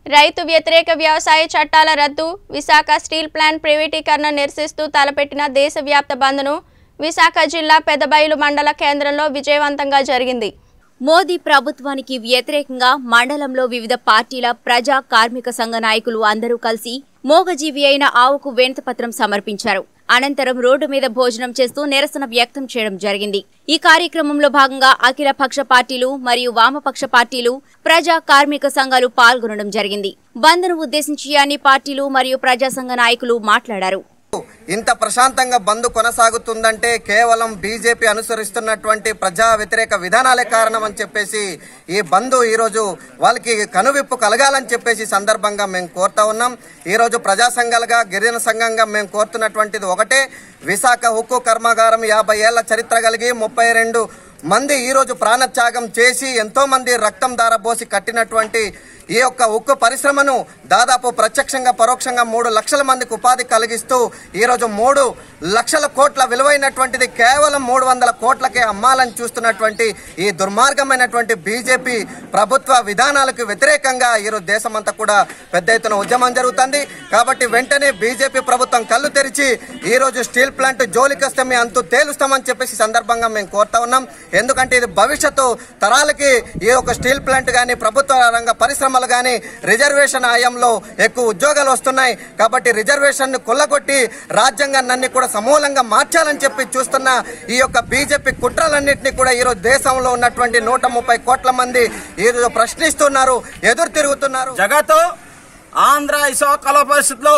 రైతు వ్యతిరేక వ్యవసాయ చట్టాల రద్దు విశాఖ స్టీల్ ప్లాంట్ ప్రైవేటీకరణ నిరసిస్తూ తలపెట్టిన దేశవ్యాప్త బంద్ను విశాఖ జిల్లా పెదబయలు మండల కేంద్రంలో విజయవంతంగా జరిగింది మోదీ ప్రభుత్వానికి వ్యతిరేకంగా మండలంలో వివిధ పార్టీల ప్రజా కార్మిక సంఘ నాయకులు అందరూ కలిసి మోగజీవి అయిన ఆవుకు వినతిపత్రం సమర్పించారు అనంతరం రోడ్డు మీద భోజనం చేస్తూ నిరసన వ్యక్తం చేయడం జరిగింది ఈ కార్యక్రమంలో భాగంగా అఖిల పక్ష పార్టీలు మరియు వామపక్ష పార్టీలు ప్రజా కార్మిక సంఘాలు పాల్గొనడం జరిగింది బంద్ను ఉద్దేశించి అన్ని పార్టీలు మరియు ప్రజా సంఘ నాయకులు మాట్లాడారు ఇంత ప్రశాంతంగా బంద్ కొనసాగుతుందంటే కేవలం బీజేపీ అనుసరిస్తున్నటువంటి ప్రజా వ్యతిరేక విధానాలే కారణం అని చెప్పేసి ఈ బంద్ ఈరోజు వాళ్ళకి కనువిప్పు కలగాలని చెప్పేసి సందర్భంగా మేము కోరుతా ఉన్నాం ఈరోజు ప్రజా సంఘాలుగా గిరిజన సంఘంగా మేము కోరుతున్నటువంటిది ఒకటే విశాఖ ఉక్కు కర్మాగారం యాభై ఏళ్ల చరిత్ర కలిగి ముప్పై రెండు మంది ఈరోజు ప్రాణత్యాగం చేసి ఎంతో మంది రక్తం దారబోసి కట్టినటువంటి ఈ యొక్క ఉక్కు పరిశ్రమను దాదాపు ప్రత్యక్షంగా పరోక్షంగా మూడు లక్షల మందికి ఉపాధి కలిగిస్తూ ఈరోజు మూడు లక్షల కోట్ల విలువైనటువంటిది కేవలం మూడు వందల కోట్లకే అమ్మాలని చూస్తున్నటువంటి ఈ దుర్మార్గమైనటువంటి బీజేపీ ప్రభుత్వ విధానాలకు వ్యతిరేకంగా ఈరోజు దేశమంతా కూడా పెద్ద ఎత్తున ఉద్యమం జరుగుతుంది కాబట్టి వెంటనే బీజేపీ ప్రభుత్వం కళ్ళు తెరిచి ఈ రోజు స్టీల్ ప్లాంట్ జోలికొస్తే మేము అంతు తేలుస్తామని చెప్పేసి సందర్భంగా మేము కోరుతా ఉన్నాం ఎందుకంటే ఇది భవిష్యత్తు తరాలకి ఈ యొక్క స్టీల్ ప్లాంట్ కానీ ప్రభుత్వ రంగ పరిశ్రమలు కానీ రిజర్వేషన్ ఆయంలో ఎక్కువ ఉద్యోగాలు వస్తున్నాయి కాబట్టి రిజర్వేషన్ ను కొల్లగొట్టి రాజ్యాంగాన్ని కూడా సమూలంగా మార్చాలని చెప్పి చూస్తున్న ఈ యొక్క బీజేపీ కుట్రలన్నింటినీ కూడా ఈరోజు దేశంలో ఉన్నటువంటి నూట ముప్పై కోట్ల మంది ఈరోజు ప్రశ్నిస్తున్నారు ఎదురు తిరుగుతున్నారు జగత్ ఆంధ్ర ఇసుక కళ పరిస్థితిలో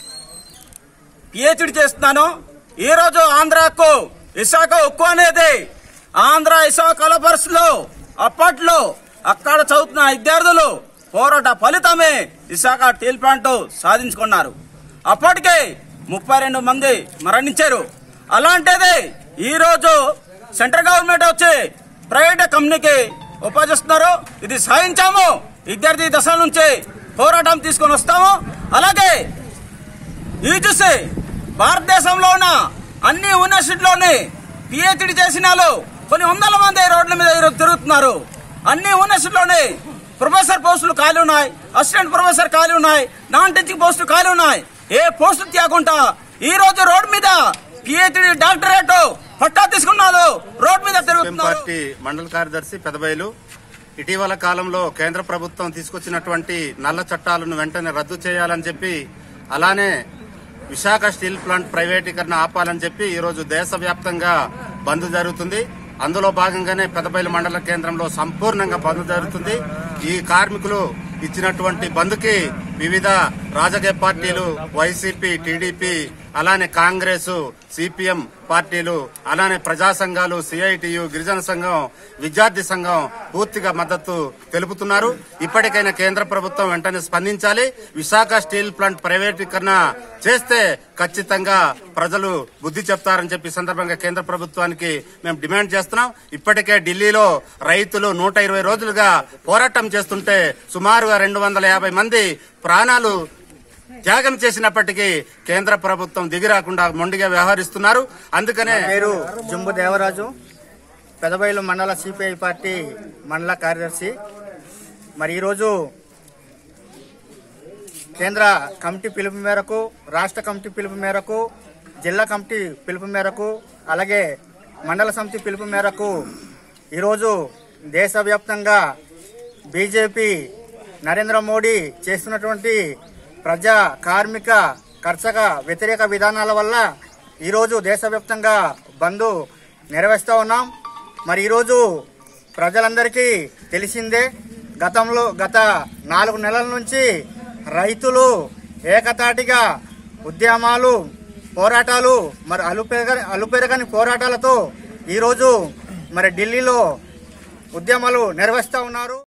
పిహెచ్డి చేస్తున్నాను ఈ రోజు ఆంధ్రాకు విశాఖ ఉక్కు అనేది ఆంధ్ర ఇసుక కళ పరిస్థితిలో అప్పట్లో అక్కడ చదువుతున్న విద్యార్థులు పోరాట ఫలితమే విశాఖ స్టీల్ ప్లాంట్ సాధించుకున్నారు అప్పటికే ముప్పై రెండు మంది మరణించారు అలాంటిది ఈ రోజు సెంట్రల్ గవర్నమెంట్ వచ్చి ప్రైవేట్ కంపెనీకి ఉపయోగిస్తున్నారు ఇది సాధించాము విద్యార్థి దశ నుంచి పోరాటం తీసుకొని వస్తాము అలాగే ఇది చూసి భారతదేశంలో ఉన్న అన్ని యూనివర్సిటీలోని పిహెచ్డి చేసిన వాళ్ళు కొన్ని వందల మంది రోడ్ల మీద ఈరోజు తిరుగుతున్నారు అన్ని యూనివర్సిటీలోని ప్రొఫెసర్ పోస్టులు ఖాళీ ఉన్నాయి అసిస్టెంట్ ప్రొఫెసర్ ఖాళీ ఉన్నాయి నాన్ టీచింగ్ పోస్టులు ఖాళీ ఉన్నాయి ఏ పోస్టులు తీయకుండా ఈ రోజు రోడ్ మీద పిహెచ్డి డాక్టరేట్ పట్టా తీసుకున్నారు రోడ్ మీద సిపిఎం తిరుగుతున్నారు పార్టీ మండల కార్యదర్శి పెదబయలు ఇటీవల కాలంలో కేంద్ర ప్రభుత్వం తీసుకొచ్చినటువంటి నల్ల చట్టాలను వెంటనే రద్దు చేయాలని చెప్పి అలానే విశాఖ స్టీల్ ప్లాంట్ ప్రైవేటీకరణ ఆపాలని చెప్పి ఈరోజు దేశవ్యాప్తంగా బంద్ జరుగుతుంది అందులో భాగంగానే పెదబయలు మండల కేంద్రంలో సంపూర్ణంగా బంద్ జరుగుతుంది ఈ కార్మికులు ఇచ్చినటువంటి బంద్కి వివిధ రాజకీయ పార్టీలు వైసీపీ టీడీపీ అలానే కాంగ్రెస్ సిపిఎం పార్టీలు అలానే ప్రజా సంఘాలు సిఐటియు గిరిజన సంఘం విద్యార్థి సంఘం పూర్తిగా మద్దతు తెలుపుతున్నారు ఇప్పటికైనా కేంద్ర ప్రభుత్వం వెంటనే స్పందించాలి విశాఖ స్టీల్ ప్లాంట్ ప్రైవేటీకరణ చేస్తే ఖచ్చితంగా ప్రజలు బుద్ధి చెప్తారని చెప్పి ఈ సందర్భంగా కేంద్ర ప్రభుత్వానికి మేము డిమాండ్ చేస్తున్నాం ఇప్పటికే ఢిల్లీలో రైతులు నూట ఇరవై రోజులుగా పోరాటం చేస్తుంటే సుమారుగా రెండు వందల యాభై మంది ప్రాణాలు త్యాగం చేసినప్పటికీ కేంద్ర ప్రభుత్వం దిగిరాకుండా మొండిగా వ్యవహరిస్తున్నారు అందుకనే పేరు జంబు దేవరాజు పెదబయలు మండల సిపిఐ పార్టీ మండల కార్యదర్శి మరి ఈరోజు కేంద్ర కమిటీ పిలుపు మేరకు రాష్ట్ర కమిటీ పిలుపు మేరకు జిల్లా కమిటీ పిలుపు మేరకు అలాగే మండల సమితి పిలుపు మేరకు ఈరోజు దేశవ్యాప్తంగా బీజేపీ నరేంద్ర మోడీ చేస్తున్నటువంటి ప్రజా కార్మిక కర్షక వ్యతిరేక విధానాల వల్ల ఈరోజు దేశవ్యాప్తంగా బంద్ నిర్వహిస్తూ ఉన్నాం మరి ఈరోజు ప్రజలందరికీ తెలిసిందే గతంలో గత నాలుగు నెలల నుంచి రైతులు ఏకతాటిగా ఉద్యమాలు పోరాటాలు మరి అలుపెరగ అలుపెరగని పోరాటాలతో ఈరోజు మరి ఢిల్లీలో ఉద్యమాలు నిర్వహిస్తూ ఉన్నారు